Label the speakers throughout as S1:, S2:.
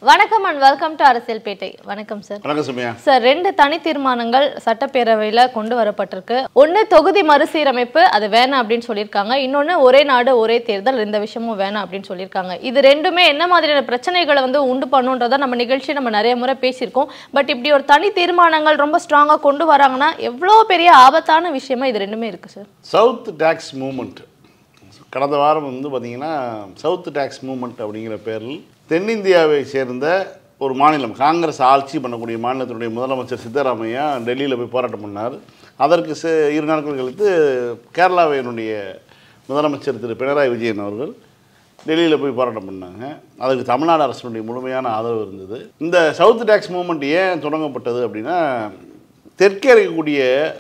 S1: வணக்கம் and welcome to அரசியல் பேட்டை வணக்கம் சார்
S2: வணக்கம் சுமையா
S1: சார் ரெண்டு தனி தீர்மானங்கள் சட்டப்பேரவையில் கொண்டு வரப்பட்டிருக்கு ஒன்று தொகுதி மறுசீரமைப்பு அது வேணாம் அப்படின்னு சொல்லியிருக்காங்க இன்னொன்று ஒரே நாடு ஒரே தேர்தல் இந்த விஷயமும் வேணாம் அப்படின்னு சொல்லியிருக்காங்க இது ரெண்டுமே என்ன மாதிரியான பிரச்சனைகளை வந்து உண்டு பண்ணுன்றதை நம்ம நிகழ்ச்சி நம்ம நிறைய முறை பேசியிருக்கோம் பட் இப்படி ஒரு தனி தீர்மானங்கள் ரொம்ப ஸ்ட்ராங்காக கொண்டு வராங்கன்னா எவ்வளோ பெரிய ஆபத்தான விஷயமா இது ரெண்டுமே இருக்கு சார்
S2: சவுத் டேக்ஸ் மூமெண்ட் கடந்த வாரம் வந்து பார்த்திங்கன்னா சவுத் டேக்ஸ் மூமெண்ட் அப்படிங்கிற பேரில் தென்னிந்தியாவை சேர்ந்த ஒரு மாநிலம் காங்கிரஸ் ஆட்சி பண்ணக்கூடிய மாநிலத்தினுடைய முதலமைச்சர் சித்தராமையா டெல்லியில் போய் போராட்டம் பண்ணார் அதற்கு சே இரு நாட்கள் கழித்து கேரளாவினுடைய முதலமைச்சர் திரு பினராயி விஜயன் அவர்கள் டெல்லியில் போய் போராட்டம் பண்ணாங்க அதுக்கு தமிழ்நாடு அரசினுடைய முழுமையான ஆதரவு இருந்தது இந்த சவுத் டேக்ஸ் மூமெண்ட் ஏன் தொடங்கப்பட்டது அப்படின்னா தெற்கே இருக்கக்கூடிய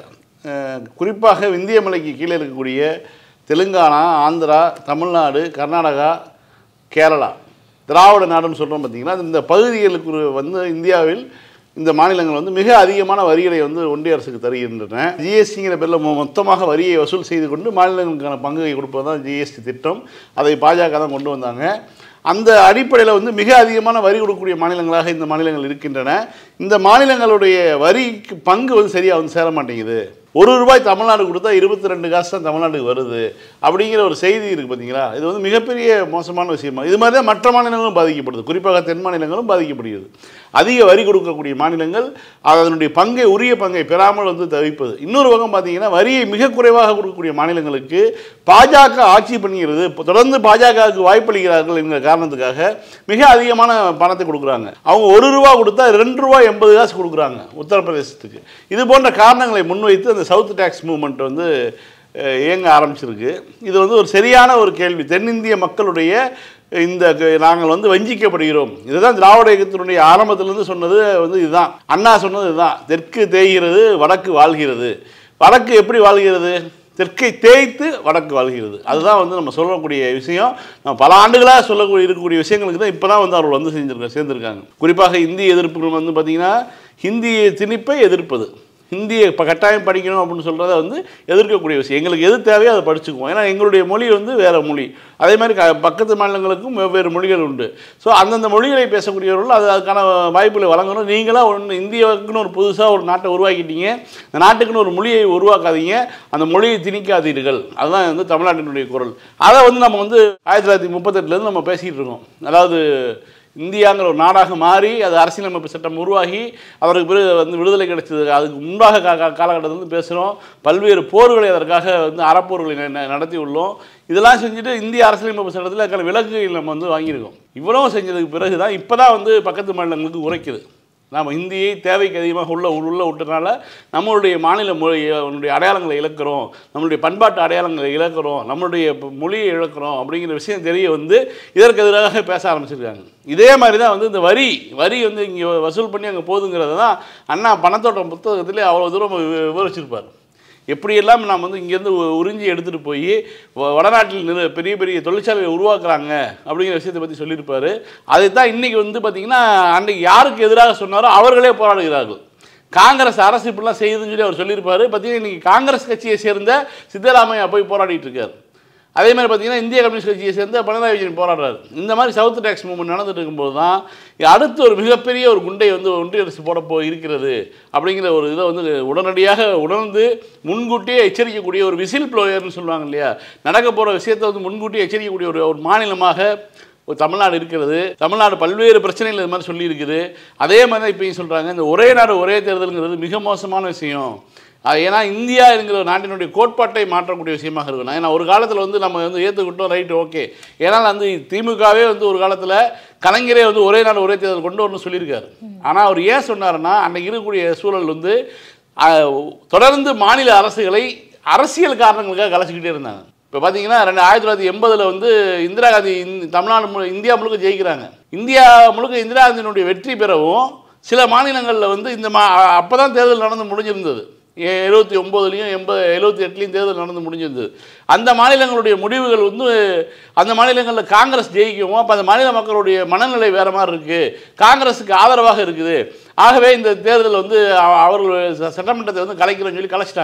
S2: அஹ், குறிப்பாக விந்திய மலைக்கு கீழே இருக்கக்கூடிய தெலுங்கானா ஆந்திரா தமிழ்நாடு கர்நாடகா கேரளா திராவிட நாடுன்னு சொல்கிறோம் பார்த்தீங்கன்னா இந்த பகுதிகளுக்கு ஒரு வந்து இந்தியாவில் இந்த மாநிலங்கள் வந்து மிக அதிகமான வரிகளை வந்து ஒன்றிய அரசுக்கு தருகின்றன ஜிஎஸ்டிங்கிற பேரில் மொத்தமாக வரியை வசூல் செய்து கொண்டு மாநிலங்களுக்கான பங்கை கொடுப்பது தான் ஜிஎஸ்டி திட்டம் அதை பாஜக தான் கொண்டு வந்தாங்க அந்த அடிப்படையில் வந்து மிக அதிகமான வரி கொடுக்கக்கூடிய மாநிலங்களாக இந்த மாநிலங்கள் இருக்கின்றன இந்த மாநிலங்களுடைய வரிக்கு பங்கு வந்து சரியாக வந்து சேர மாட்டேங்குது ஒரு ரூபாய் தமிழ்நாடு கொடுத்தா இருபத்தி ரெண்டு காசு தான் தமிழ்நாட்டுக்கு வருது அப்படிங்கிற ஒரு செய்தி இருக்குது பார்த்தீங்களா இது வந்து மிகப்பெரிய மோசமான விஷயமா இது மாதிரி தான் மற்ற மாநிலங்களும் பாதிக்கப்படுது குறிப்பாக தென் மாநிலங்களும் பாதிக்கப்படுகிறது அதிக வரி கொடுக்கக்கூடிய மாநிலங்கள் அதனுடைய பங்கை உரிய பங்கை பெறாமல் வந்து தவிப்பது இன்னொரு பக்கம் பார்த்தீங்கன்னா வரியை மிக குறைவாக கொடுக்கக்கூடிய மாநிலங்களுக்கு பாஜக ஆட்சி பண்ணுகிறது இப்ப தொடர்ந்து பாஜகவுக்கு வாய்ப்பளிக்கிறார்கள் என்கிற காரணத்துக்காக மிக அதிகமான பணத்தை கொடுக்குறாங்க அவங்க ஒரு ரூபா கொடுத்தா ரெண்டு ரூபா எண்பது காசு கொடுக்குறாங்க உத்தரப்பிரதேசத்துக்கு இது போன்ற காரணங்களை முன்வைத்து அந்த சவுத் டேக்ஸ் மூவ்மெண்ட் வந்து அஹ், இயங்க ஆரம்பிச்சிருக்கு இது வந்து ஒரு சரியான ஒரு கேள்வி தென்னிந்திய மக்களுடைய இந்த க- நாங்கள் வந்து வஞ்சிக்கப்படுகிறோம் இதுதான் திராவிட இயக்கத்தினுடைய ஆரம்பத்திலிருந்து சொன்னது வந்து இதுதான் அண்ணா சொன்னது இதுதான் தெற்கு தேய்கிறது வடக்கு வாழ்கிறது வடக்கு எப்படி வாழ்கிறது தெற்கை தேய்த்து வடக்கு வாழ்கிறது அதுதான் வந்து நம்ம சொல்லக்கூடிய விஷயம் நம்ம பல ஆண்டுகளாக சொல்லக்கூடிய இருக்கக்கூடிய விஷயங்களுக்கு தான் இப்போ தான் வந்து அவர்கள் வந்து செஞ்சிருக்காங்க சேர்ந்துருக்காங்க குறிப்பாக இந்தி எதிர்ப்புகள் வந்து பார்த்திங்கன்னா ஹிந்திய திணிப்பை எதிர்ப்பது ஹிந்தியை இப்போ கட்டாயம் படிக்கணும் அப்படின்னு சொல்கிறத வந்து எதிர்க்கக்கூடிய விஷயம் எங்களுக்கு எது தேவையோ அதை படிச்சுக்குவோம் ஏன்னா எங்களுடைய மொழி வந்து வேறு மொழி அதே மாதிரி க பக்கத்து மாநிலங்களுக்கும் வெவ்வேறு மொழிகள் உண்டு ஸோ அந்தந்த மொழிகளை பேசக்கூடியவர்கள் அது அதுக்கான வாய்ப்புகளை வழங்கணும் நீங்களாக ஒன்று இந்தியாவுக்குன்னு ஒரு புதுசாக ஒரு நாட்டை உருவாக்கிட்டீங்க இந்த நாட்டுக்குன்னு ஒரு மொழியை உருவாக்காதீங்க அந்த மொழியை திணிக்காதீர்கள் அதுதான் வந்து தமிழ்நாட்டினுடைய குரல் அதை வந்து நம்ம வந்து ஆயிரத்தி தொள்ளாயிரத்தி முப்பத்தெட்டுலேருந்து நம்ம பேசிகிட்டு இருக்கோம் அதாவது இந்தியாங்கிற ஒரு நாடாக மாறி அது அரசியலமைப்பு சட்டம் உருவாகி அவருக்கு பிறகு வந்து விடுதலை கிடைச்சது அதுக்கு முன்பாக கா கா- காலகட்டத்துல இருந்து பேசுகிறோம் பல்வேறு போர்களை அதற்காக வந்து அறப்போர்களை ந- ந- நடத்தி உள்ளோம் இதெல்லாம் செஞ்சுட்டு இந்திய அரசியலமைப்பு சட்டத்தில் அதுக்கான விலக்குகள் நம்ம வந்து வாங்கியிருக்கோம் இவ்வளவு செஞ்சதுக்கு பிறகு தான் இப்போ தான் வந்து பக்கத்து மாநிலங்களுக்கு உரைக்குது நாம் ஹிந்தியை தேவைக்கு அதிகமாக உள்ள உள்ள விட்டனால நம்மளுடைய மாநில மொழி நம்மளுடைய அடையாளங்களை இழக்கிறோம் நம்மளுடைய பண்பாட்டு அடையாளங்களை இழக்கிறோம் நம்மளுடைய ப- மொழியை இழக்கிறோம் அப்படிங்கிற விஷயம் தெரிய வந்து இதற்கு எதிராக பேச ஆரம்பிச்சிருக்காங்க இதே மாதிரி தான் வந்து இந்த வரி வரி வந்து இங்கே வசூல் பண்ணி அங்கே போகுதுங்கிறத தான் அண்ணா பணத்தோட்டம் புத்தகத்திலே அவ்வளோ தூரம் வி- விவரிச்சிருப்பார் எப்படியெல்லாம் நாம் வந்து இங்கேருந்து உ- உறிஞ்சி எடுத்துகிட்டு போய் வ- வடநாட்டில் நிறு பெரிய பெரிய தொழிற்சாலைகளை உருவாக்குறாங்க அப்படிங்கிற விஷயத்தை பற்றி சொல்லியிருப்பார் அதை தான் இன்றைக்கி வந்து பார்த்திங்கன்னா அன்றைக்கி யாருக்கு எதிராக சொன்னாரோ அவர்களே போராடுகிறார்கள் காங்கிரஸ் அரசு இப்படிலாம் செய்யுதுன்னு சொல்லி அவர் சொல்லியிருப்பார் பார்த்தீங்கன்னா இன்றைக்கி காங்கிரஸ் கட்சியை சேர்ந்த சித்தராமையா போய் போராடிட்டு இருக்கார் அதே மாதிரி பார்த்தீங்கன்னா இந்திய கம்யூனிஸ்ட் கட்சியை சேர்ந்த பினராயி விஜயன் போராடுறாரு இந்த மாதிரி சவுத் டேக்ஸ் மூவ்மெண்ட் நடந்துட்டு இருக்கும்போது தான் அடுத்து ஒரு மிகப்பெரிய ஒரு குண்டை வந்து ஒன்றிய அரசு போட போ இருக்கிறது அப்படிங்கிற ஒரு இதை வந்து உடனடியாக உணர்ந்து முன்கூட்டியே எச்சரிக்கக்கூடிய ஒரு விசில் ப்ளோயர்னு சொல்லுவாங்க இல்லையா நடக்க போகிற விஷயத்தை வந்து முன்கூட்டியே எச்சரிக்கக்கூடிய ஒரு ஒரு மாநிலமாக ஒரு தமிழ்நாடு இருக்கிறது தமிழ்நாடு பல்வேறு பிரச்சனைகள் இது மாதிரி சொல்லியிருக்குது அதே மாதிரி தான் இப்பயும் சொல்கிறாங்க இந்த ஒரே நாடு ஒரே தேர்தலுங்கிறது மிக மோசமான விஷயம் அது ஏன்னா இந்தியா என்கிற ஒரு நாட்டினுடைய கோட்பாட்டை மாற்றக்கூடிய விஷயமாக இருக்கணும் ஏன்னா ஒரு காலத்தில் வந்து நம்ம வந்து ஏற்றுக்கிட்டோம் ரைட்டு ஓகே ஏன்னா வந்து திமுகவே வந்து ஒரு காலத்தில் கலைஞரே வந்து ஒரே நாடு ஒரே தேர்தல் கொண்டு வரணும்னு சொல்லியிருக்காரு ஆனால் அவர் ஏன் சொன்னாருன்னா அன்னைக்கு இருக்கக்கூடிய சூழல் வந்து அஹ், தொடர்ந்து மாநில அரசுகளை அரசியல் காரணங்களுக்காக கலைச்சிக்கிட்டே இருந்தாங்க இப்போ பார்த்தீங்கன்னா ரெண்டு ஆயிரத்தி தொள்ளாயிரத்தி எண்பதில் வந்து இந்திரா காந்தி இந்த- தமிழ்நாடு முழு இந்தியா முழுக்க ஜெயிக்கிறாங்க இந்தியா முழுக்க இந்திரா காந்தியினுடைய வெற்றி பெறவும் சில மாநிலங்களில் வந்து இந்த மா அப்போ தான் தேர்தல் நடந்து முடிஞ்சிருந்தது எழுபத்தி ஒம்போதுலேயும் எண்பது எழுபத்தி எட்டுலேயும் தேர்தல் நடந்து முடிஞ்சிருந்தது அந்த மாநிலங்களுடைய முடிவுகள் வந்து அந்த மாநிலங்களில் காங்கிரஸ் ஜெயிக்கவும் அப்போ அந்த மாநில மக்களுடைய மனநிலை வேறு மாதிரி இருக்குது காங்கிரஸுக்கு ஆதரவாக இருக்குது ஆகவே இந்த தேர்தல் வந்து அவ- அவர்கள் ச- சட்டமன்றத்தை வந்து கலைக்கிறோன்னு சொல்லி கலைச்சிட்டாங்க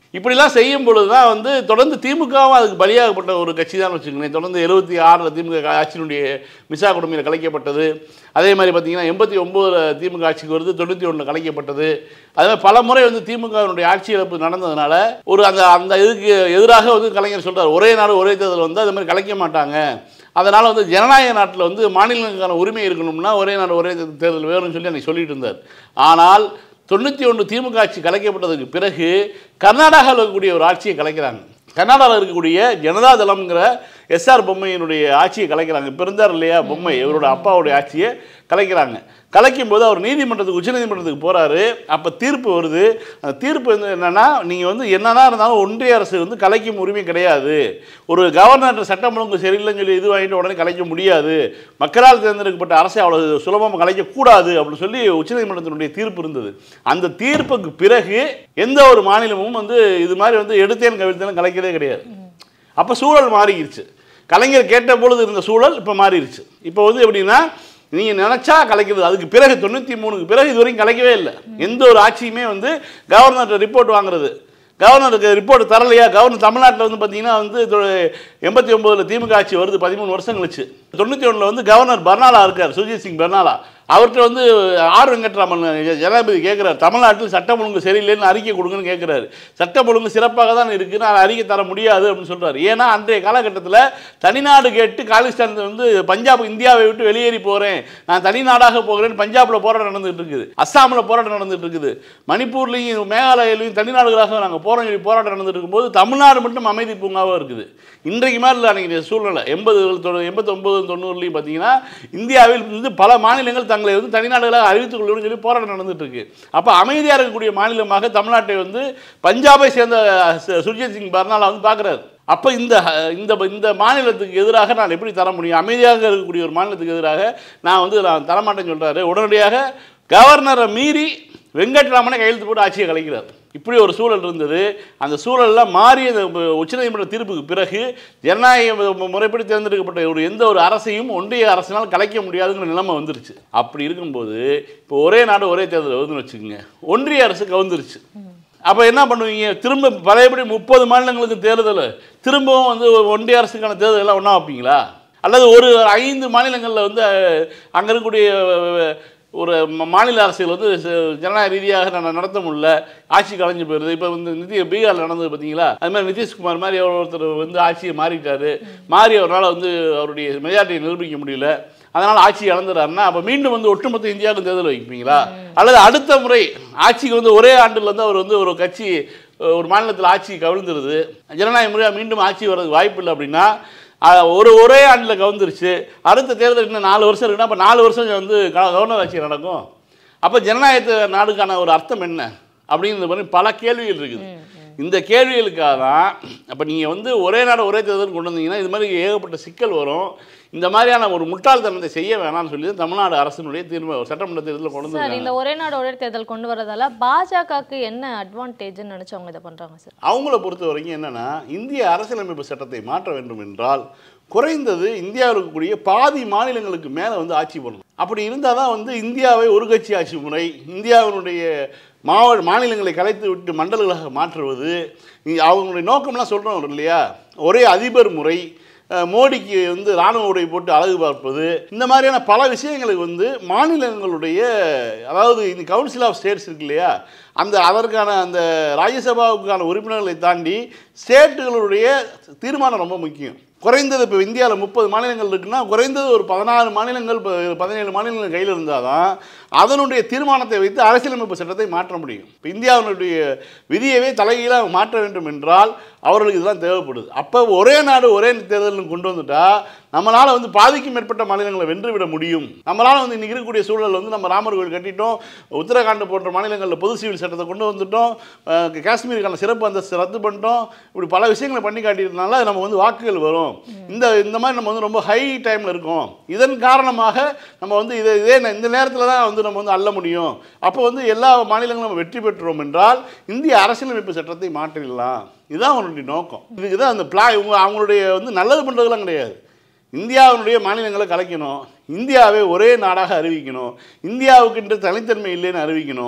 S2: இப்படிலாம் செய்யும் பொழுது தான் வந்து தொடர்ந்து திமுகவும் அதுக்கு பலியாகப்பட்ட ஒரு கட்சி தான் வச்சுக்கோங்களேன் தொடர்ந்து எழுபத்தி ஆறில் திமுக ஆட்சியினுடைய மிசா குடும்பத்தில் கலைக்கப்பட்டது அதே மாதிரி பார்த்தீங்கன்னா எண்பத்தி ஒம்போதில் திமுக ஆட்சிக்கு வருது தொண்ணூற்றி ஒன்றில் கலைக்கப்பட்டது அதே மாதிரி பல முறை வந்து திமுகவினுடைய ஆட்சி இழப்பு நடந்ததுனால ஒரு அந்த அந்த இதுக்கு எதிராக வந்து கலைஞர் சொல்றார் ஒரே நாடு ஒரே தேர்தல் வந்து அது மாதிரி கலைக்க மாட்டாங்க அதனால் வந்து ஜனநாயக நாட்டில் வந்து மாநிலங்களுக்கான உரிமை இருக்கணும்னா ஒரே நாடு ஒரே தேர்தல் வேணும்னு சொல்லி அன்னைக்கு சொல்லிட்டு இருந்தார் ஆனால் தொண்ணூற்றி ஒன்று திமுக ஆட்சி கலைக்கப்பட்டதுக்கு பிறகு கர்நாடகாவில் இருக்கக்கூடிய ஒரு ஆட்சியை கலைக்கிறாங்க கர்நாடகாவில் இருக்கக்கூடிய ஜனதா தளம்ங்கிற எஸ்ஆர் பொம்மையினுடைய ஆட்சியை கலைக்கிறாங்க இப்போ இருந்தார் இல்லையா பொம்மை இவரோட அப்பாவுடைய ஆட்சியை கலைக்கிறாங்க கலைக்கும் போது அவர் நீதிமன்றத்துக்கு உச்சநீதிமன்றத்துக்கு போகிறாரு அப்போ தீர்ப்பு வருது அந்த தீர்ப்பு வந்து என்னென்னா நீங்கள் வந்து என்னன்னா இருந்தாலும் ஒன்றிய அரசு வந்து கலைக்கும் உரிமை கிடையாது ஒரு கவர்னர் சட்டம் ஒழுங்கு சரியில்லைன்னு சொல்லி இது வாங்கிட்டு உடனே கலைக்க முடியாது மக்களால் தேர்ந்தெடுக்கப்பட்ட அரசை அவ்வளோ சுலபமாக கலைக்கக்கூடாது அப்படின்னு சொல்லி உச்சநீதிமன்றத்தினுடைய தீர்ப்பு இருந்தது அந்த தீர்ப்புக்கு பிறகு எந்த ஒரு மாநிலமும் வந்து இது மாதிரி வந்து எடுத்தேன் கவிழ்த்தேன் கலைக்கிறதே கிடையாது அப்போ சூழல் மாறிடுச்சு கலைஞர் கேட்ட பொழுது இருந்த சூழல் இப்போ மாறிடுச்சு இப்போ வந்து எப்படின்னா நீங்கள் நினச்சா கலைக்கிறது அதுக்கு பிறகு தொண்ணூற்றி மூணுக்கு பிறகு இது வரைக்கும் கலைக்கவே இல்லை எந்த ஒரு ஆட்சியுமே வந்து கவர்னர்கிட்ட ரிப்போர்ட் வாங்குறது கவர்னருக்கு ரிப்போர்ட் தரலையா கவர்னர் தமிழ்நாட்டில் வந்து பார்த்தீங்கன்னா வந்து எண்பத்தி ஒம்போதில் திமுக ஆட்சி வருது பதிமூணு வருஷம் கழிச்சு தொண்ணூற்றி ஒன்றில் வந்து கவர்னர் பர்னாலா இருக்கார் சுர்ஜித் சிங் பர்னாலா அவர்கிட்ட வந்து ஆர் வெங்கட்ராமன் ஜனாதிபதி கேட்குறாரு தமிழ்நாட்டில் சட்டம் ஒழுங்கு சரியில்லைன்னு அறிக்கை கொடுங்கன்னு கேட்குறாரு சட்டம் ஒழுங்கு சிறப்பாக தான் இருக்குது நான் அறிக்கை தர முடியாது அப்படின்னு சொல்றாரு ஏன்னா அன்றைய காலகட்டத்தில் தனிநாடு கேட்டு காலிஸ்தான் வந்து பஞ்சாப் இந்தியாவை விட்டு வெளியேறி போகிறேன் நான் தனிநாடாக போகிறேன்னு பஞ்சாபில் போராட்டம் நடந்துட்டு இருக்குது அஸ்ஸாமில் போராட்டம் நடந்துட்டு இருக்குது மணிப்பூர்லையும் மேகாலயிலையும் தனிநாடுகளாக நாங்கள் போகிறோம் சொல்லி போராட்டம் நடந்துட்டு இருக்கும்போது தமிழ்நாடு மட்டும் அமைதி பூங்காவாக இருக்குது இன்றைக்கு மாதிரி இல்லை அன்றைக்கி சூழ்நிலை எண்பது எண்பத்தொம்பது தொண்ணூறுலையும் பார்த்தீங்கன்னா இந்தியாவில் இருந்து பல மாநிலங்கள் தங்களை வந்து தனிநாடுகளாக அறிவித்துக் கொள்ளணும்னு சொல்லி போராட்டம் நடந்துட்டு இருக்கு அப்போ அமைதியாக இருக்கக்கூடிய மாநிலமாக தமிழ்நாட்டை வந்து பஞ்சாபை சேர்ந்த சு- சுர்ஜித் சிங் பர்னாலா வந்து பார்க்குறாரு அப்போ இந்த இந்த இந்த மாநிலத்துக்கு எதிராக நான் எப்படி தர முடியும் அமைதியாக இருக்கக்கூடிய ஒரு மாநிலத்துக்கு எதிராக நான் வந்து நான் தரமாட்டேன்னு சொல்றாரு உடனடியாக கவர்னரை மீறி வெங்கட்ராமனை கையெழுத்து போட்டு ஆட்சியை கலைக்கிறார் இப்படி ஒரு சூழல் இருந்தது அந்த சூழல்லாம் மாறிய இந்த உச்சநீதிமன்ற தீர்ப்புக்கு பிறகு ஜனநாயக மு- முறைப்படி தேர்ந்தெடுக்கப்பட்ட ஒரு எந்த ஒரு அரசையும் ஒன்றிய அரசினால் கலைக்க முடியாதுங்கிற நிலைமை வந்துருச்சு அப்படி இருக்கும்போது இப்போ ஒரே நாடு ஒரே தேர்தல் வருதுன்னு வச்சுக்கோங்க ஒன்றிய அரசு கவுந்துருச்சு அப்போ என்ன பண்ணுவீங்க திரும்ப பழையபடி முப்பது மாநிலங்களுக்கு தேர்தல் திரும்பவும் வந்து ஒரு ஒன்றிய அரசுக்கான தேர்தல் எல்லாம் ஒன்றா வைப்பீங்களா அல்லது ஒரு ஐந்து மாநிலங்களில் வந்து அங்கே இருக்கக்கூடிய அஹ், ஒரு ம- மாநில அரசியல் வந்து ச- ஜனநாயக ரீதியாக ந- நடத்த முடியல ஆட்சி கலைஞ்சு போயிருது இப்போ வந்து நிதி பீகாரில் நடந்தது பார்த்தீங்களா அது மாதிரி நிதிஷ்குமார் மாதிரி அவர் ஒருத்தர் வந்து ஆட்சியை மாறிட்டாரு மாறி அவரால் வந்து அவருடைய மெஜாரிட்டியை நிரூபிக்க முடியல அதனால் ஆட்சி இழந்துறாருன்னா அப்போ மீண்டும் வந்து ஒட்டுமொத்த இந்தியாவுக்கு தேர்தல் வைப்பீங்களா அல்லது அடுத்த முறை ஆட்சிக்கு வந்து ஒரே ஆண்டில் வந்து அவர் வந்து ஒரு கட்சி அஹ், ஒரு மாநிலத்தில் ஆட்சி கவிழ்ந்துருது ஜனநாயக முறையாக மீண்டும் ஆட்சி வர்றதுக்கு வாய்ப்பு இல்லை அப்படின்னா அஹ், ஒரு ஒரே ஆண்டில் கவுந்துருச்சு அடுத்த தேர்தல் இன்னும் நாலு வருஷம் இருக்குன்னா அப்போ நாலு வருஷம் வந்து க- கவர்னர் ஆட்சி நடக்கும் அப்போ ஜனநாயக நாடுக்கான ஒரு அர்த்தம் என்ன அப்படிங்கிறது மாதிரி பல கேள்விகள் இருக்குது இந்த கேள்விகளுக்காக தான் அப்போ நீங்கள் வந்து ஒரே நாடு ஒரே தேர்தல் கொண்டு வந்தீங்கன்னா இது மாதிரி ஏகப்பட்ட சிக்கல் வரும் இந்த மாதிரியான ஒரு முட்டாள்தனத்தை செய்ய வேணாம்னு சொல்லி தான் தமிழ்நாடு அரசினுடைய தீர்வு சட்டமன்ற தேர்தலில் கொண்டு
S1: சார்
S2: வந்தாங்க
S1: இந்த ஒரே நாடு ஒரே தேர்தல் கொண்டு வரதால பாஜகவுக்கு என்ன அட்வான்டேஜ்னு நினைச்சு அவங்க இதை பண்றாங்க சார்
S2: அவங்கள பொறுத்த வரைக்கும் என்னன்னா இந்திய அரசியலமைப்பு சட்டத்தை மாற்ற வேண்டும் என்றால் குறைந்தது இந்தியாவில் இருக்கக்கூடிய பாதி மாநிலங்களுக்கு மேலே வந்து ஆட்சி பண்ணணும் அப்படி இருந்தால் தான் வந்து இந்தியாவை ஒரு கட்சி ஆட்சி முறை இந்தியாவினுடைய மாவட்ட மாநிலங்களை கலைத்து விட்டு மண்டலங்களாக மாற்றுவது இ- அவங்களுடைய நோக்கம்லாம் சொல்கிறோம் இல்லையா ஒரே அதிபர் முறை அஹ், மோடிக்கு வந்து இராணுவ உடை போட்டு அழகு பார்ப்பது இந்த மாதிரியான பல விஷயங்களுக்கு வந்து மாநிலங்களுடைய அதாவது இந்த கவுன்சில் ஆஃப் ஸ்டேட்ஸ் இருக்கு இல்லையா அந்த அதற்கான அந்த ராஜ்யசபாவுக்கான உறுப்பினர்களை தாண்டி ஸ்டேட்டுகளுடைய தீர்மானம் ரொம்ப முக்கியம் குறைந்தது இப்போ இந்தியாவில் முப்பது மாநிலங்கள் இருக்குன்னா குறைந்தது ஒரு பதினாறு மாநிலங்கள் ப- பதினேழு மாநிலங்கள் கையில் இருந்தால் தான் அதனுடைய தீர்மானத்தை வைத்து அரசியலமைப்பு சட்டத்தை மாற்ற முடியும் இப்போ இந்தியாவினுடைய விதியவே தலைகீழாக மாற்ற வேண்டும் என்றால் அவர்களுக்கு இதெல்லாம் தேவைப்படுது அப்போ ஒரே நாடு ஒரே தேர்தல்னு கொண்டு வந்துட்டா நம்மளால் வந்து பாதிக்கும் மேற்பட்ட மாநிலங்களை வென்று விட முடியும் நம்மளால் வந்து இன்றைக்கி இருக்கக்கூடிய சூழல் வந்து நம்ம ராமர் கோவில் கட்டிட்டோம் உத்தரகாண்ட் போன்ற மாநிலங்களில் பொது சிவில் சட்டத்தை கொண்டு வந்துட்டோம் அஹ் காஷ்மீருக்கான சிறப்பு அந்தஸ்து ரத்து பண்ணிட்டோம் இப்படி பல விஷயங்களை பண்ணி காட்டியதுனால நம்ம வந்து வாக்குகள் வரும் இந்த இந்த மாதிரி நம்ம வந்து ரொம்ப ஹை டைமில் இருக்கோம் இதன் காரணமாக நம்ம வந்து இதை இதே நே- இந்த நேரத்தில் தான் வந்து நம்ம வந்து அள்ள முடியும் அப்போ வந்து எல்லா மாநிலங்களும் நம்ம வெற்றி பெற்றோம் என்றால் இந்திய அரசியலமைப்பு சட்டத்தை மாற்றிடலாம் இதுதான் அவனுடைய நோக்கம் இதுக்கு தான் அந்த பிளா இவங்க அவங்களுடைய வந்து நல்லது பண்ணுறதுலாம் கிடையாது இந்தியாவினுடைய மாநிலங்களை கலைக்கணும் இந்தியாவை ஒரே நாடாக அறிவிக்கணும் இந்தியாவுக்குன்ற தனித்தன்மை இல்லைன்னு அறிவிக்கணும்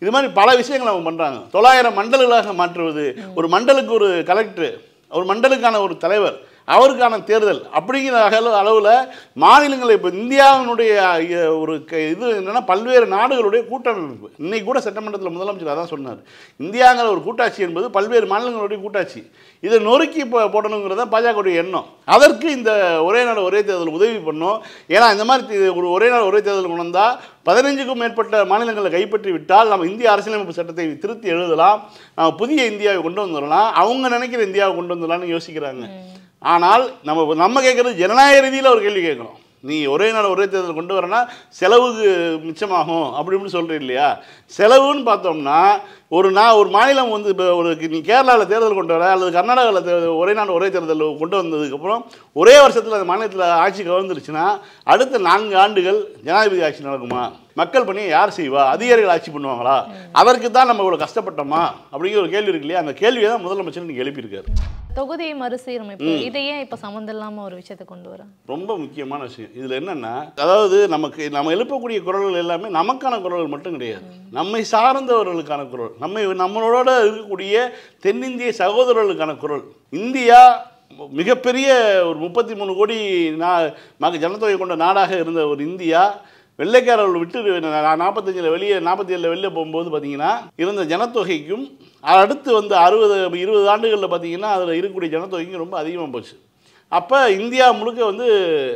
S2: இது மாதிரி பல விஷயங்கள் அவங்க பண்ணுறாங்க தொள்ளாயிரம் மண்டல்களாக மாற்றுவது ஒரு மண்டலுக்கு ஒரு கலெக்டர் ஒரு மண்டலுக்கான ஒரு தலைவர் அவருக்கான தேர்தல் அப்படிங்கிற அகல அளவில் மாநிலங்கள் இப்போ இந்தியாவினுடைய அஹ், ஒரு க- இது என்னென்னா பல்வேறு நாடுகளுடைய கூட்டமைப்பு இன்னைக்கு கூட சட்டமன்றத்தில் முதலமைச்சர் அதான் சொன்னார் இந்தியாங்கிற ஒரு கூட்டாட்சி என்பது பல்வேறு மாநிலங்களுடைய கூட்டாட்சி இதை நொறுக்கி போ- போடணுங்கிறத பாஜகவுடைய எண்ணம் அதற்கு இந்த ஒரே நாடு ஒரே தேர்தல் உதவி பண்ணும் ஏன்னா இந்த மாதிரி தி- ஒரு ஒரே நாடு ஒரே தேர்தல் கொண்டு வந்தால் பதினஞ்சுக்கும் மேற்பட்ட மாநிலங்களை கைப்பற்றி விட்டால் நம்ம இந்திய அரசியலமைப்பு சட்டத்தை திருத்தி எழுதலாம் நம்ம புதிய இந்தியாவை கொண்டு வந்துடலாம் அவங்க நினைக்கிற இந்தியாவை கொண்டு வந்துடலாம்னு யோசிக்கிறாங்க ஆனால் நம்ம நம்ம கேட்குறது ஜனநாயக ரீதியில் ஒரு கேள்வி கேட்குறோம் நீ ஒரே நாள் ஒரே தேர்தல் கொண்டு வரனா செலவுக்கு மிச்சமாகும் அப்படி இப்படின்னு சொல்கிறீ இல்லையா செலவுன்னு பார்த்தோம்னா ஒரு நான் ஒரு மாநிலம் வந்து இப்போ ஒரு நீ கேரளாவில் தேர்தல் கொண்டு வர அல்லது கர்நாடகாவில் தேர்தல் ஒரே நாடு ஒரே தேர்தல் கொண்டு வந்ததுக்கப்புறம் ஒரே வருஷத்தில் அந்த மாநிலத்தில் ஆட்சி கவர்ந்துருச்சுன்னா அடுத்த நான்கு ஆண்டுகள் ஜனாதிபதி ஆட்சி நடக்குமா மக்கள் பணியை யார் செய்வா அதிகாரிகள் ஆட்சி பண்ணுவாங்களா அதற்கு தான் நம்ம இவ்வளோ கஷ்டப்பட்டோமா அப்படிங்கிற ஒரு கேள்வி இருக்கு இல்லையா அந்த கேள்வியை தான் முதலமைச்சர் இன்னைக்கு எழுப்பியிருக்காரு
S1: தொகுதி மறுசீரமைப்பு இதை ஏன் இப்ப சம்மந்தம் இல்லாம ஒரு விஷயத்தை கொண்டு வர
S2: ரொம்ப முக்கியமான விஷயம் இதில் என்னென்னா அதாவது நமக்கு நம்ம எழுப்பக்கூடிய குரல்கள் எல்லாமே நமக்கான குரல்கள் மட்டும் கிடையாது நம்மை சார்ந்தவர்களுக்கான குரல் நம்மை நம்மளோட இருக்கக்கூடிய தென்னிந்திய சகோதரர்களுக்கான குரல் இந்தியா மிகப்பெரிய ஒரு முப்பத்தி மூணு கோடி நா மக ஜனத்தொகை கொண்ட நாடாக இருந்த ஒரு இந்தியா வெள்ளைக்காரர்கள் விட்டு நாற்பத்தஞ்சில் வெளியே நாற்பத்தி ஏழில் வெளியே போகும்போது பார்த்தீங்கன்னா இருந்த ஜனத்தொகைக்கும் அடுத்து வந்து அறுபது இருபது ஆண்டுகளில் பார்த்தீங்கன்னா அதில் இருக்கக்கூடிய ஜனத்தொகைக்கும் ரொம்ப அதிகமாக போச்சு அப்போ இந்தியா முழுக்க வந்து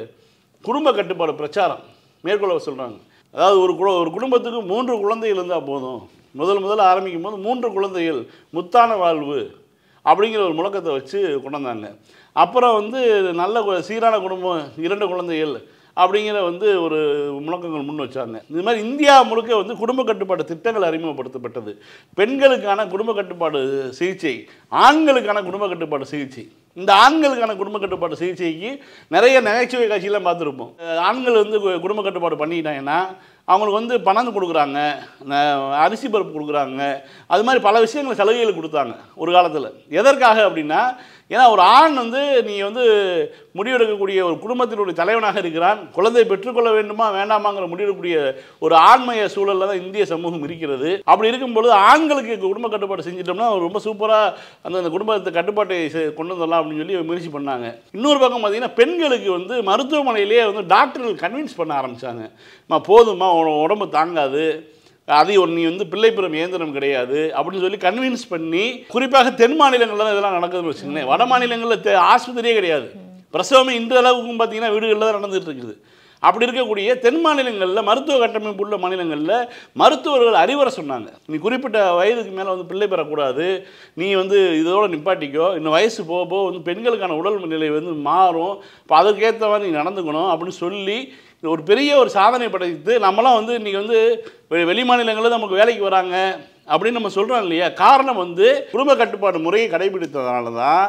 S2: குடும்ப கட்டுப்பாடு பிரச்சாரம் மேற்கொள்ள சொல்கிறாங்க அதாவது ஒரு குடு ஒரு குடும்பத்துக்கு மூன்று குழந்தைகள் இருந்தால் போதும் முதல் முதல்ல ஆரம்பிக்கும் போது மூன்று குழந்தைகள் முத்தான வாழ்வு அப்படிங்கிற ஒரு முழக்கத்தை வச்சு கொண்டு வந்தாங்க அப்புறம் வந்து நல்ல கு- சீரான குடும்பம் இரண்டு குழந்தைகள் அப்படிங்கிற வந்து ஒரு முழக்கங்கள் முன் வச்சாங்க இது மாதிரி இந்தியா முழுக்க வந்து குடும்ப கட்டுப்பாடு திட்டங்கள் அறிமுகப்படுத்தப்பட்டது பெண்களுக்கான குடும்ப கட்டுப்பாடு சிகிச்சை ஆண்களுக்கான குடும்ப கட்டுப்பாடு சிகிச்சை இந்த ஆண்களுக்கான குடும்ப கட்டுப்பாடு சிகிச்சைக்கு நிறைய நகைச்சுவை காட்சியெல்லாம் பார்த்துருப்போம் அஹ் ஆண்கள் வந்து கு- குடும்ப கட்டுப்பாடு பண்ணிக்கிட்டாங்கன்னா அவங்களுக்கு வந்து பணம் கொடுக்குறாங்க ந- அரிசி பருப்பு கொடுக்குறாங்க அது மாதிரி பல விஷயங்களை சலுகைகள் கொடுத்தாங்க ஒரு காலத்தில் எதற்காக அப்படின்னா ஏன்னா ஒரு ஆண் வந்து நீ வந்து முடிவெடுக்கக்கூடிய ஒரு குடும்பத்தினுடைய தலைவனாக இருக்கிறான் குழந்தை பெற்றுக்கொள்ள வேண்டுமா வேண்டாமாங்கிற முடிவெடுக்கக்கூடிய ஒரு ஆண்மைய சூழலில் தான் இந்திய சமூகம் இருக்கிறது அப்படி இருக்கும்பொழுது ஆண்களுக்கு குடும்ப கட்டுப்பாடு செஞ்சிட்டோம்னா ரொம்ப சூப்பராக அந்த அந்த குடும்பத்தை கட்டுப்பாட்டை செ- கொண்டு வந்துடலாம் அப்படின்னு சொல்லி முயற்சி பண்ணாங்க இன்னொரு பக்கம் பார்த்தீங்கன்னா பெண்களுக்கு வந்து மருத்துவமனையிலேயே வந்து டாக்டர்கள் கன்வின்ஸ் பண்ண ஆரம்பித்தாங்க மா போதும்மா உன் உடம்பு தாங்காது அது ஒரு நீ வந்து பிள்ளை பெறும் இயந்திரம் கிடையாது அப்படின்னு சொல்லி கன்வின்ஸ் பண்ணி குறிப்பாக தென் மாநிலங்களில் தான் இதெல்லாம் நடக்குதுன்னு வச்சுக்கோங்களேன் வட மாநிலங்களில் தெ- ஆஸ்பத்திரியே கிடையாது பிரசவமே இன்று அளவுக்கும் பார்த்தீங்கன்னா வீடுகளில் தான் நடந்துட்டு இருக்குது அப்படி இருக்கக்கூடிய தென் மாநிலங்களில் மருத்துவ கட்டமைப்பு உள்ள மாநிலங்களில் மருத்துவர்கள் அறிவுரை சொன்னாங்க நீ குறிப்பிட்ட வயதுக்கு மேலே வந்து பிள்ளை பெறக்கூடாது நீ வந்து இதோட நிப்பாட்டிக்கோ இன்னும் வயசு போக போக வந்து பெண்களுக்கான உடல் நிலை வந்து மாறும் இப்போ அதற்கேற்ற மாதிரி நீ நடந்துக்கணும் அப்படின்னு சொல்லி இது ஒரு பெரிய ஒரு சாதனை படைத்து நம்மலாம் வந்து இன்றைக்கி வந்து வெ- வெளி மாநிலங்களில் நமக்கு வேலைக்கு வராங்க அப்படின்னு நம்ம சொல்கிறோம் இல்லையா காரணம் வந்து குடும்ப கட்டுப்பாடு முறையை கடைபிடித்ததுனால தான்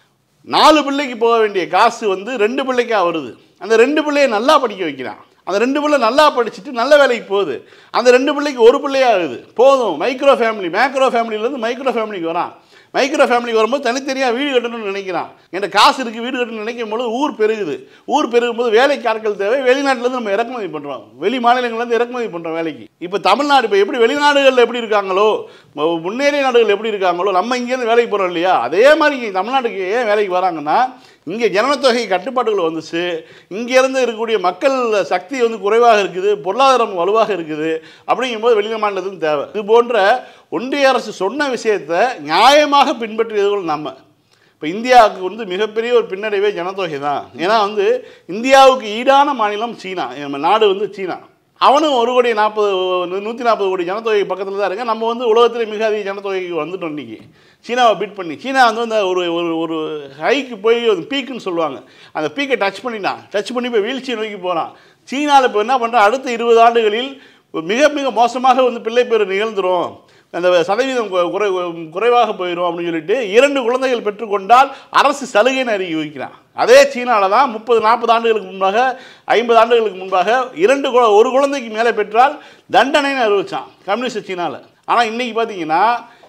S2: நாலு பிள்ளைக்கு போக வேண்டிய காசு வந்து ரெண்டு பிள்ளைக்கா வருது அந்த ரெண்டு பிள்ளையை நல்லா படிக்க வைக்கிறான் அந்த ரெண்டு பிள்ளை நல்லா படிச்சுட்டு நல்ல வேலைக்கு போகுது அந்த ரெண்டு பிள்ளைக்கு ஒரு பிள்ளையாகுது போதும் மைக்ரோ ஃபேமிலி மேக்ரோ ஃபேமிலியிலேருந்து மைக்ரோ ஃபேமிலிக்கு வரான் மைக்ரோ ஃபேமிலிக்கு வரும்போது தனித்தனியாக வீடு கட்டணும்னு நினைக்கிறான் என்கிட்ட காசு இருக்குது வீடு கட்டணும்னு நினைக்கும் போது ஊர் பெருகுது ஊர் பெருகும்போது வேலைக்கு ஆட்கள் தேவை வெளிநாட்டிலேருந்து நம்ம இறக்குமதி பண்ணுறோம் வெளி மாநிலங்கள்லேருந்து இறக்குமதி பண்ணுறோம் வேலைக்கு இப்போ தமிழ்நாடு இப்போ எப்படி வெளிநாடுகளில் எப்படி இருக்காங்களோ மு- முன்னேறிய நாடுகள் எப்படி இருக்காங்களோ நம்ம இங்கேருந்து வேலைக்கு போகிறோம் இல்லையா அதே மாதிரி இங்க தமிழ்நாட்டுக்கு ஏன் வேலைக்கு வராங்கன்னா இங்கே ஜனத்தொகை கட்டுப்பாடுகள் வந்துச்சு இங்கேருந்து இருக்கக்கூடிய மக்கள் சக்தி வந்து குறைவாக இருக்குது பொருளாதாரம் வலுவாக இருக்குது அப்படிங்கும்போது வெளி மாநிலத்துக்கு தேவை இது போன்ற ஒன்றிய அரசு சொன்ன விஷயத்தை நியாயமாக பின்பற்றியவர்கள் நம்ம இப்போ இந்தியாவுக்கு வந்து மிகப்பெரிய ஒரு பின்னடைவே ஜனத்தொகை தான் ஏன்னா வந்து இந்தியாவுக்கு ஈடான மாநிலம் சீனா நம்ம நாடு வந்து சீனா அவனும் ஒரு கோடி நாற்பது நூற்றி நாற்பது கோடி ஜனத்தொகை பக்கத்தில் தான் இருக்க நம்ம வந்து உலகத்திலே மிக அதிக ஜனத்தொகைக்கு வந்துட்டோம் இன்னைக்கு சீனாவை பீட் பண்ணி சீனா வந்து அந்த ஒரு ஒரு ஒரு ஹைக்கு போய் ஒரு பீக்குன்னு சொல்லுவாங்க அந்த பீக்கை டச் பண்ணிட்டான் டச் பண்ணி போய் வீழ்ச்சியை நோக்கி போகிறான் சீனாவில் இப்போ என்ன பண்ணுறான் அடுத்த இருபது ஆண்டுகளில் மிக மிக மோசமாக வந்து பிள்ளை பேர் நிகழ்ந்துரும் அந்த சதவீதம் கு- குறை குறைவாக போயிடும் அப்படின்னு சொல்லிட்டு இரண்டு குழந்தைகள் பெற்றுக்கொண்டால் அரசு சலுகைன்னு அறிக்கை வைக்கிறான் அதே சீனாவில் தான் முப்பது நாற்பது ஆண்டுகளுக்கு முன்பாக ஐம்பது ஆண்டுகளுக்கு முன்பாக இரண்டு கு- ஒரு குழந்தைக்கு மேலே பெற்றால் தண்டனைன்னு அறிவிச்சான் கம்யூனிஸ்ட் சீனாவில் ஆனால் இன்னைக்கு பார்த்தீங்கன்னா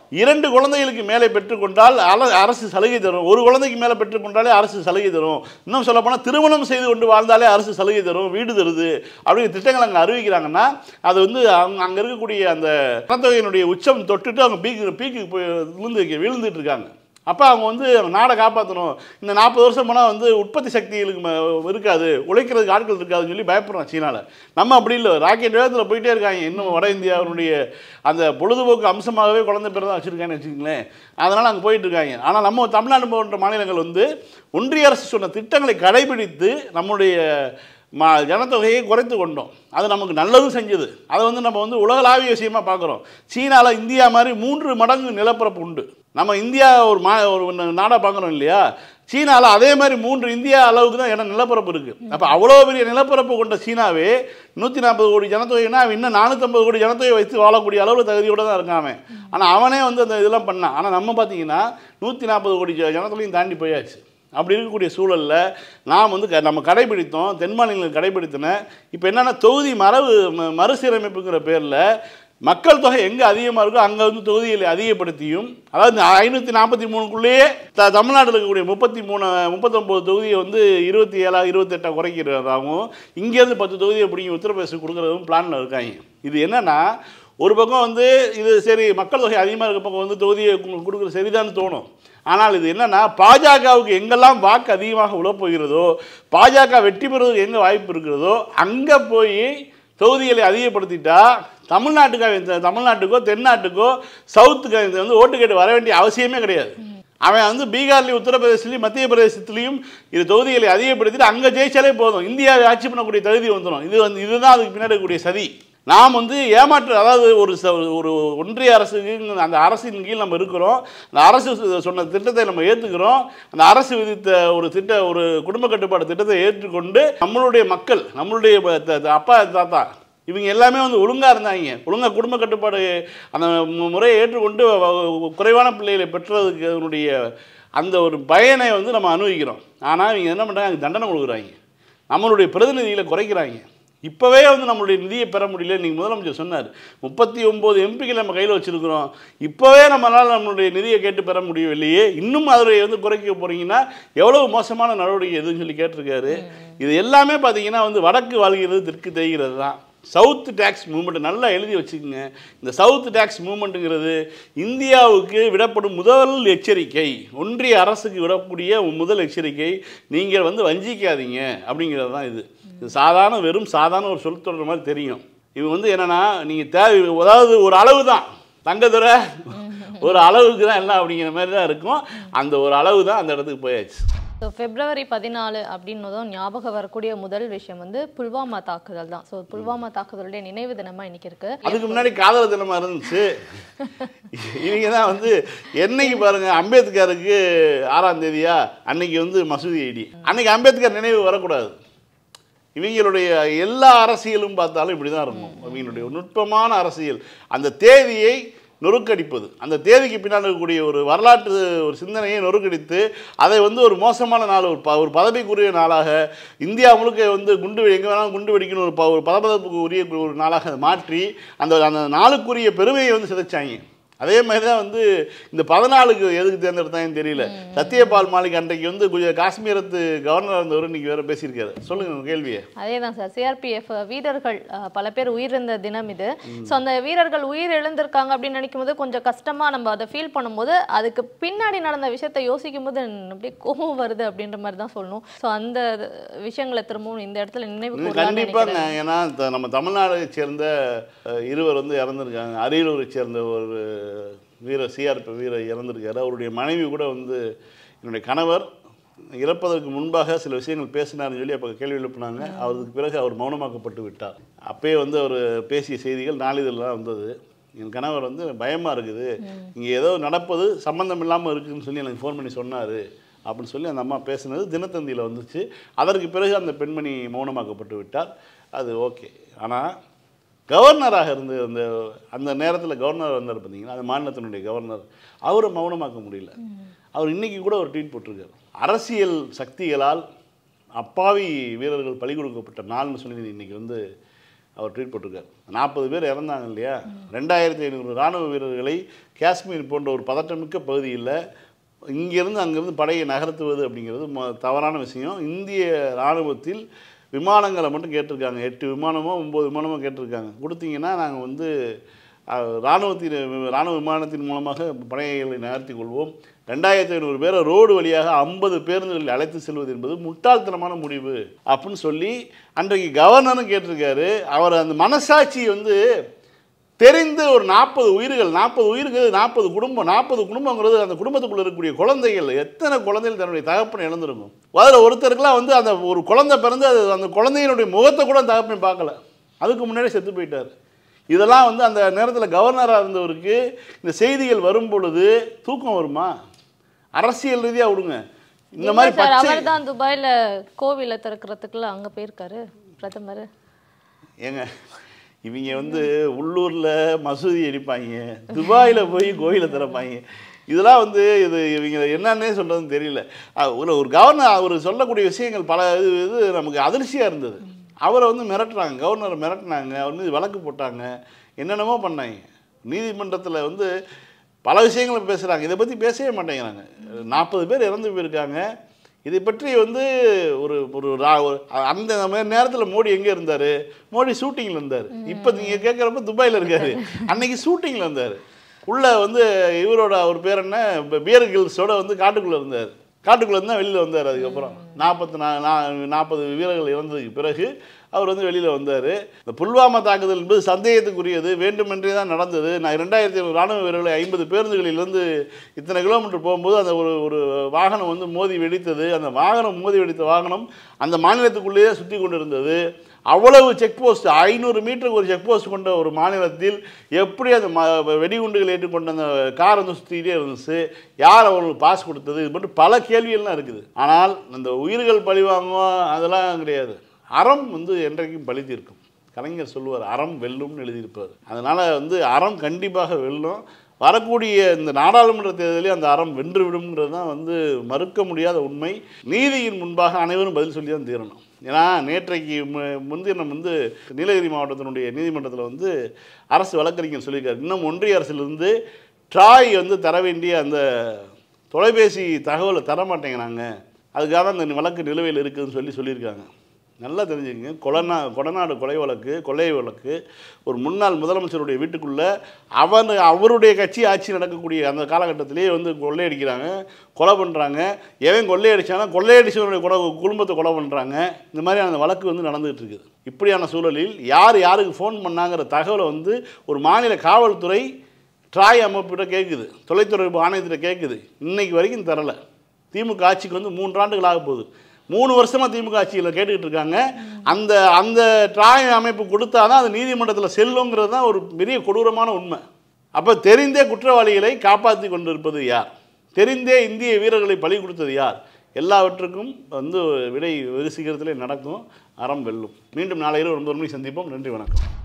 S2: இரண்டு குழந்தைகளுக்கு மேலே பெற்றுக்கொண்டால் அல- அரசு சலுகை தரும் ஒரு குழந்தைக்கு மேலே பெற்றுக்கொண்டாலே அரசு சலுகை தரும் இன்னும் சொல்லப்போனால் திருமணம் செய்து கொண்டு வாழ்ந்தாலே அரசு சலுகை தரும் வீடு தருது அப்படிங்கிற திட்டங்கள் அங்கே அறிவிக்கிறாங்கன்னா அது வந்து அவங்க அங்கே இருக்கக்கூடிய அந்த ஜனத்தொகையினுடைய உச்சம் தொட்டுட்டு அவங்க பீக்கு பீக்கு போய் விழுந்து விழுந்துட்டு இருக்காங்க அப்போ அவங்க வந்து அவங்க நாடை காப்பாற்றணும் இந்த நாற்பது வருஷம் போனால் வந்து உற்பத்தி சக்திகளுக்கு ம- இருக்காது உழைக்கிறதுக்கு ஆட்கள் இருக்காதுன்னு சொல்லி பயப்படுறோம் சீனாவில் நம்ம அப்படி இல்லை ராக்கெட் வேகத்தில் போயிட்டே இருக்காங்க இன்னும் வட இந்தியாவினுடைய அந்த பொழுதுபோக்கு அம்சமாகவே குழந்தை பேர் தான் வச்சுருக்காங்கன்னு வச்சுக்கங்களேன் அதனால் அங்கே போயிட்டு இருக்காங்க ஆனால் நம்ம தமிழ்நாடு போன்ற மாநிலங்கள் வந்து ஒன்றிய அரசு சொன்ன திட்டங்களை கடைபிடித்து நம்முடைய மா ஜனத்தொகையை குறைத்து கொண்டோம் அது நமக்கு நல்லதும் செஞ்சது அதை வந்து நம்ம வந்து உலகளாவிய விஷயமா பார்க்குறோம் சீனாவில் இந்தியா மாதிரி மூன்று மடங்கு நிலப்பரப்பு உண்டு நம்ம இந்தியா ஒரு மா ஒரு நாடாக பார்க்குறோம் இல்லையா சீனாவில் அதே மாதிரி மூன்று இந்தியா அளவுக்கு தான் இடம் நிலப்பரப்பு இருக்குது அப்போ அவ்வளோ பெரிய நிலப்பரப்பு கொண்ட சீனாவே நூற்றி நாற்பது கோடி ஜனத்தொகைனா அவன் இன்னும் நானூற்றம்பது கோடி ஜனத்தொகை வைத்து வாழக்கூடிய அளவில் தகுதியோடு தான் இருக்கான் அவன் ஆனால் அவனே வந்து அந்த இதெல்லாம் பண்ணான் ஆனால் நம்ம பார்த்தீங்கன்னா நூற்றி நாற்பது கோடி ஜ- ஜனத்தொகையும் தாண்டி போயாச்சு அப்படி இருக்கக்கூடிய சூழலில் நாம் வந்து க- நம்ம கடைபிடித்தோம் தென் மாநிலங்கள் கடைபிடித்தன இப்போ என்னென்னா தொகுதி மரபு ம- மறுசீரமைப்புங்கிற பேரில் மக்கள் தொகை எங்கே அதிகமாக இருக்கோ அங்கே வந்து தொகுதிகளை அதிகப்படுத்தியும் அதாவது ஐநூற்றி நாற்பத்தி மூணுக்குள்ளேயே த தமிழ்நாட்டில் இருக்கக்கூடிய முப்பத்தி மூணு முப்பத்தொம்போது தொகுதியை வந்து இருபத்தி ஏழா இருபத்தெட்டா குறைக்கிறதாகவும் இங்கேருந்து பத்து தொகுதியை பிடிங்கி உத்தரப்பிரதேசம் கொடுக்குறதும் பிளானில் இருக்காங்க இது என்னென்னா ஒரு பக்கம் வந்து இது சரி மக்கள் தொகை அதிகமாக இருக்க பக்கம் வந்து தொகுதியை கு- கொடுக்குறது சரிதான்னு தோணும் ஆனால் இது என்னன்னா பாஜகவுக்கு எங்கெல்லாம் வாக்கு அதிகமாக உழப்போகிறதோ பாஜக வெற்றி பெறுவதற்கு எங்கே வாய்ப்பு இருக்கிறதோ அங்கே போய் தொகுதிகளை அதிகப்படுத்திட்டா தமிழ்நாட்டுக்கு இந்த தமிழ்நாட்டுக்கோ தென்னாட்டுக்கோ சவுத்துக்கு இது வந்து ஓட்டு கேட்டு வர வேண்டிய அவசியமே கிடையாது அவன் வந்து பீகார்லையும் உத்தரப்பிரதேசலையும் மத்திய பிரதேசத்துலையும் இது தொகுதிகளை அதிகப்படுத்திட்டு அங்கே ஜெயிச்சாலே போதும் இந்தியாவை ஆட்சி பண்ணக்கூடிய தகுதி வந்துடும் இது வந்து இதுதான் அதுக்கு பின்னாடி இருக்கக்கூடிய சதி நாம் வந்து ஏமாற்று அதாவது ஒரு ச ஒரு ஒன்றிய அரசுக்கு அந்த அரசின் கீழ் நம்ம இருக்கிறோம் அந்த அரசு சொ- சொன்ன திட்டத்தை நம்ம ஏற்றுக்கிறோம் அந்த அரசு விதித்த ஒரு திட்ட ஒரு குடும்ப கட்டுப்பாடு திட்டத்தை ஏற்றுக்கொண்டு நம்மளுடைய மக்கள் நம்மளுடைய ப- த- த- அப்பா தாத்தா இவங்க எல்லாமே வந்து ஒழுங்காக இருந்தாங்க ஒழுங்காக குடும்ப கட்டுப்பாடு அந்த மு- முறையை ஏற்றுக்கொண்டு வ- வ- குறைவான பிள்ளைகளை பெற்றதுக்கு அதனுடைய அந்த ஒரு பயனை வந்து நம்ம அனுபவிக்கிறோம் ஆனால் இவங்க என்ன பண்ணுறாங்க தண்டனை கொடுக்குறாங்க நம்மளுடைய பிரதிநிதிகளை குறைக்கிறாங்க இப்போவே வந்து நம்மளுடைய நிதியை பெற முடியல நீங்கள் முதலமைச்சர் சொன்னார் முப்பத்தி ஒம்பது எம்பிக்கள் நம்ம கையில் வச்சுருக்கிறோம் இப்போவே நம்மளால் நம்மளுடைய நிதியை கேட்டு பெற முடியவில்லையே இன்னும் அதில் வந்து குறைக்க போகிறீங்கன்னா எவ்வளவு மோசமான நடவடிக்கை எதுன்னு சொல்லி கேட்டிருக்காரு இது எல்லாமே பார்த்தீங்கன்னா வந்து வடக்கு வாழ்கிறது தெற்கு தேய்கிறது தான் சவுத் டேக்ஸ் மூவ்மெண்ட் நல்லா எழுதி வச்சுக்கோங்க இந்த சவுத் டேக்ஸ் மூவ்மெண்ட்டுங்கிறது இந்தியாவுக்கு விடப்படும் முதல் எச்சரிக்கை ஒன்றிய அரசுக்கு விடக்கூடிய முதல் எச்சரிக்கை நீங்கள் வந்து வஞ்சிக்காதீங்க அப்படிங்கிறது தான் இது இது சாதாரண வெறும் சாதாரண ஒரு சொல் தொடர் மாதிரி தெரியும் இது வந்து என்னன்னா நீங்கள் தேவை அதாவது ஒரு அளவு தான் தங்கத்துறை ஒரு அளவுக்கு தான் எல்லாம் அப்படிங்கிற மாதிரி தான் இருக்கும் அந்த ஒரு அளவு தான் அந்த இடத்துக்கு போயாச்சு
S1: ஸோ பிப்ரவரி பதினாலு அப்படின்னதும் ஞாபகம் வரக்கூடிய முதல் விஷயம் வந்து புல்வாமா தாக்குதல் தான் ஸோ புல்வாமா தாக்குதலுடைய நினைவு தினமா இன்னைக்கு இருக்கு
S2: அதுக்கு முன்னாடி காதல் தினமாக இருந்துச்சு இவங்க தான் வந்து என்னைக்கு பாருங்க அம்பேத்கருக்கு ஆறாம் தேதியா அன்னைக்கு வந்து மசூதி ஐடி அன்னைக்கு அம்பேத்கர் நினைவு வரக்கூடாது இவங்களுடைய எல்லா அரசியலும் பார்த்தாலும் இப்படி தான் இருக்கும் இவங்களுடைய நுட்பமான அரசியல் அந்த தேதியை நொறுக்கடிப்பது அந்த தேதிக்கு பின்னால் இருக்கக்கூடிய ஒரு வரலாற்று ஒரு சிந்தனையை நொறுக்கடித்து அதை வந்து ஒரு மோசமான நாள் ஒரு ப ஒரு பதவிக்குரிய நாளாக இந்தியா முழுக்க வந்து குண்டு வெடி எங்கே வேணாலும் குண்டு வெடிக்கணும் ஒரு ப ஒரு பதப்பதப்புக்கு உரிய ஒரு நாளாக அதை மாற்றி அந்த அந்த நாளுக்குரிய பெருமையை வந்து சிதைச்சாங்க அதே மாதிரி தான் வந்து இந்த பதினாலுக்கு எதுக்கு தேர்ந்தெடுத்தாங்கன்னு தெரியல சத்யபால் மாலிக் அன்றைக்கு வந்து குஜ காஷ்மீரத்து கவர்னராக இருந்தவர் இன்னைக்கு வேற பேசியிருக்காரு சொல்லுங்க உங்க கேள்வியை
S1: அதே தான் சார் சிஆர்பிஎஃப் வீரர்கள் அஹ், பல பேர் உயிரிழந்த தினம் இது ஸோ அந்த வீரர்கள் உயிர் இழந்திருக்காங்க அப்படின்னு நினைக்கும் போது கொஞ்சம் கஷ்டமா நம்ம அதை ஃபீல் பண்ணும்போது அதுக்கு பின்னாடி நடந்த விஷயத்தை யோசிக்கும் போது அப்படியே கோபம் வருது அப்படின்ற மாதிரி தான் சொல்லணும் ஸோ அந்த விஷயங்களை திரும்பவும் இந்த இடத்துல நினைவு
S2: இது
S1: கூறலாம்னு
S2: கண்டிப்பாங்க
S1: நினைக்கிறேன்
S2: ஏன்னா த- நம்ம தமிழ்நாடை சேர்ந்த அஹ், இருவர் வந்து இறந்துருக்காங்க அரியலூரை சேர்ந்த ஒரு வீரர் சிஆர்பி வீரர் இறந்திருக்காரு அவருடைய மனைவி கூட வந்து என்னுடைய கணவர் இறப்பதற்கு முன்பாக சில விஷயங்கள் பேசினார்னு சொல்லி அப்போ கேள்வி எழுப்பினாங்க அவருக்கு பிறகு அவர் மௌனமாக்கப்பட்டு விட்டார் அப்பயே வந்து அவர் பேசிய செய்திகள் நாளிதழ்லாம் வந்தது என் கணவர் வந்து பயமாக இருக்குது இங்கே ஏதோ நடப்பது சம்மந்தம் இல்லாமல் இருக்குதுன்னு சொல்லி எனக்கு ஃபோன் பண்ணி சொன்னார் அப்படின்னு சொல்லி அந்த அம்மா பேசுனது தினத்தந்தியில் வந்துச்சு அதற்கு பிறகு அந்த பெண்மணி மௌனமாக்கப்பட்டு விட்டார் அது ஓகே ஆனால் கவர்னராக இருந்து அந்த அந்த நேரத்தில் கவர்னர் வந்தார் பார்த்தீங்கன்னா அந்த மாநிலத்தினுடைய கவர்னர் அவரை மௌனமாக்க முடியல அவர் இன்னைக்கு கூட ஒரு ட்வீட் போட்டிருக்காரு அரசியல் சக்திகளால் அப்பாவி வீரர்கள் பலி கொடுக்கப்பட்ட நாள்னு சொல்லி இன்னைக்கு வந்து அவர் ட்வீட் போட்டிருக்கார் நாற்பது பேர் இறந்தாங்க இல்லையா ரெண்டாயிரத்தி ஐநூறு ராணுவ வீரர்களை காஷ்மீர் போன்ற ஒரு பதட்டமிக்க பகுதியில் இங்கேருந்து அங்கேருந்து படையை நகர்த்துவது அப்படிங்கிறது ம- தவறான விஷயம் இந்திய இராணுவத்தில் விமானங்களை மட்டும் கேட்டிருக்காங்க எட்டு விமானமோ ஒம்பது விமானமோ கேட்டிருக்காங்க கொடுத்தீங்கன்னா நாங்கள் வந்து அஹ், இராணுவத்தின் இராணுவ விமானத்தின் மூலமாக படைகளை நகர்த்தி கொள்வோம் ரெண்டாயிரத்தி ஐநூறு பேரை ரோடு வழியாக ஐம்பது பேருந்துகளில் அழைத்து செல்வது என்பது முட்டாள்தனமான முடிவு அப்படின்னு சொல்லி அன்றைக்கு கவர்னரும் கேட்டிருக்காரு அவர் அந்த மனசாட்சி வந்து தெரிந்து ஒரு நாற்பது உயிர்கள் நாற்பது உயிர்கள் நாற்பது குடும்பம் நாற்பது குடும்பங்கிறது அந்த குடும்பத்துக்குள்ள இருக்கக்கூடிய குழந்தைகள் எத்தனை குழந்தைகள் தன்னுடைய தகப்பனை இழந்திருக்கும் அதில் ஒருத்தருக்குலாம் வந்து அந்த ஒரு குழந்தை பிறந்து அது அந்த குழந்தையினுடைய முகத்தை கூட அந்த தகப்பனை பார்க்கல அதுக்கு முன்னாடி செத்து போயிட்டார் இதெல்லாம் வந்து அந்த நேரத்தில் கவர்னராக இருந்தவருக்கு இந்த செய்திகள் வரும் பொழுது தூக்கம் வருமா அரசியல் ரீதியாக விடுங்க இந்த மாதிரி
S1: சார்
S2: பச்சை
S1: அவர் தான் துபாயில கோவில திறக்கிறதுக்குள்ள அங்க போயிருக்காரு பிரதமர்
S2: ஏங்க இவங்க வந்து உள்ளூரில் மசூதி அடிப்பாங்க துபாயில் போய் கோயிலை திறப்பாங்க இதெல்லாம் வந்து இது இவங்க என்னன்னே சொல்கிறதுன்னு தெரியல அஹ் ஒரு ஒரு கவர்னர் அவர் சொல்லக்கூடிய விஷயங்கள் பல இது இது நமக்கு அதிர்ச்சியாக இருந்தது அவரை வந்து மிரட்டுறாங்க கவர்னரை மிரட்டினாங்க அவர் மீது வழக்கு போட்டாங்க என்னென்னமோ பண்ணாங்க நீதிமன்றத்தில் வந்து பல விஷயங்களை பேசுகிறாங்க இதை பற்றி பேசவே மாட்டேங்கிறாங்க நாற்பது பேர் இறந்து போயிருக்காங்க இதை பற்றி வந்து ஒரு ஒரு ரா- ஒரு அந்த மாதிரி நேரத்தில் மோடி எங்கே இருந்தார் மோடி ஷூட்டிங்கில் இருந்தார் இப்போ நீங்கள் கேட்குறப்ப துபாயில் இருக்காரு அன்னைக்கு ஷூட்டிங்கில் இருந்தார் உள்ள வந்து இவரோட அவர் பேர் என்ன பியர் கில்ஸோட வந்து காட்டுக்குள்ளே இருந்தார் காட்டுக்குள்ளே தான் வெளியில் வந்தார் அதுக்கப்புறம் நாற்பத்தி நா நா- நாற்பது வீரர்கள் இறந்ததுக்கு பிறகு அவர் வந்து வெளியில் வந்தார் இந்த புல்வாமா தாக்குதல் என்பது சந்தேகத்துக்குரியது வேண்டுமென்றே தான் நடந்தது நான் ரெண்டாயிரத்தி ஐநூறு ராணுவ வீரர்களை ஐம்பது பேருந்துகளிலிருந்து இத்தனை கிலோமீட்டர் போகும்போது அந்த ஒரு ஒரு வாகனம் வந்து மோதி வெடித்தது அந்த வாகனம் மோதி வெடித்த வாகனம் அந்த மாநிலத்துக்குள்ளேயே சுற்றி கொண்டு இருந்தது அவ்வளவு செக் போஸ்ட் ஐநூறு மீட்டருக்கு ஒரு செக் போஸ்ட் கொண்ட ஒரு மாநிலத்தில் எப்படி அந்த ம வெடிகுண்டுகள் ஏற்றுக்கொண்ட அந்த கார் வந்து சுற்றிக்கிட்டே இருந்துச்சு யார் அவங்களுக்கு பாஸ் கொடுத்தது இது மட்டும் பல கேள்விகள்லாம் இருக்குது ஆனால் அந்த உயிர்கள் பழி வாங்குவோம் அதெல்லாம் கிடையாது அறம் வந்து என்றைக்கும் பழி தீர்க்கும் கலைஞர் சொல்லுவார் அறம் வெல்லும்னு எழுதியிருப்பார் அதனால் வந்து அறம் கண்டிப்பாக வெல்லும் வரக்கூடிய இந்த நாடாளுமன்ற தேர்தலில் அந்த அறம் வென்று விடும்ங்கிறது தான் வந்து மறுக்க முடியாத உண்மை நீதியின் முன்பாக அனைவரும் பதில் சொல்லி தான் தீரணும் ஏன்னா நேற்றைக்கு மு- முன்தினம் வந்து நீலகிரி மாவட்டத்தினுடைய நீதிமன்றத்தில் வந்து அரசு வழக்கறிஞர் சொல்லியிருக்காரு இன்னும் ஒன்றிய அரசிலிருந்து ட்ராய் வந்து தர வேண்டிய அந்த தொலைபேசி தகவலை தர மாட்டேங்கிறாங்க அதுக்காக அந்த வழக்கு நிலுவையில் இருக்குதுன்னு சொல்லி சொல்லியிருக்காங்க நல்லா தெரிஞ்சுக்கங்க கொலநா கொடநாடு கொலை வழக்கு கொள்ளை வழக்கு ஒரு முன்னாள் முதலமைச்சருடைய வீட்டுக்குள்ளே அவன் அவருடைய கட்சி ஆட்சி நடக்கக்கூடிய அந்த காலகட்டத்திலேயே வந்து கொள்ளையடிக்கிறாங்க கொலை பண்ணுறாங்க எவன் கொள்ளையடிச்சானா கொள்ளையடிச்சவனுடைய கொலை குடும்பத்தை கொலை பண்ணுறாங்க இந்த மாதிரி அந்த வழக்கு வந்து நடந்துகிட்டு இருக்குது இப்படியான சூழலில் யார் யாருக்கு ஃபோன் பண்ணாங்கிற தகவலை வந்து ஒரு மாநில காவல்துறை ட்ராய் அமைப்பிட்ட கேட்குது தொலைத்தொடர்பு ஆணையத்திட்ட கேட்குது இன்னைக்கு வரைக்கும் தரல திமுக ஆட்சிக்கு வந்து மூன்று ஆண்டுகள் ஆக போகுது மூணு வருஷமாக திமுக ஆட்சியில் கேட்டுக்கிட்டு இருக்காங்க அந்த அந்த ட்ராய் அமைப்பு கொடுத்தாதான் அது நீதிமன்றத்தில் செல்லுங்கிறது தான் ஒரு பெரிய கொடூரமான உண்மை அப்போ தெரிந்தே குற்றவாளிகளை காப்பாற்றி கொண்டிருப்பது யார் தெரிந்தே இந்திய வீரர்களை பலி கொடுத்தது யார் எல்லாவற்றுக்கும் வந்து விடை வெகு சீக்கிரத்திலே நடக்கும் அறம் வெல்லும் மீண்டும் நாளை இரவு ஒன்பது மணிக்கு சந்திப்போம் நன்றி வணக்கம்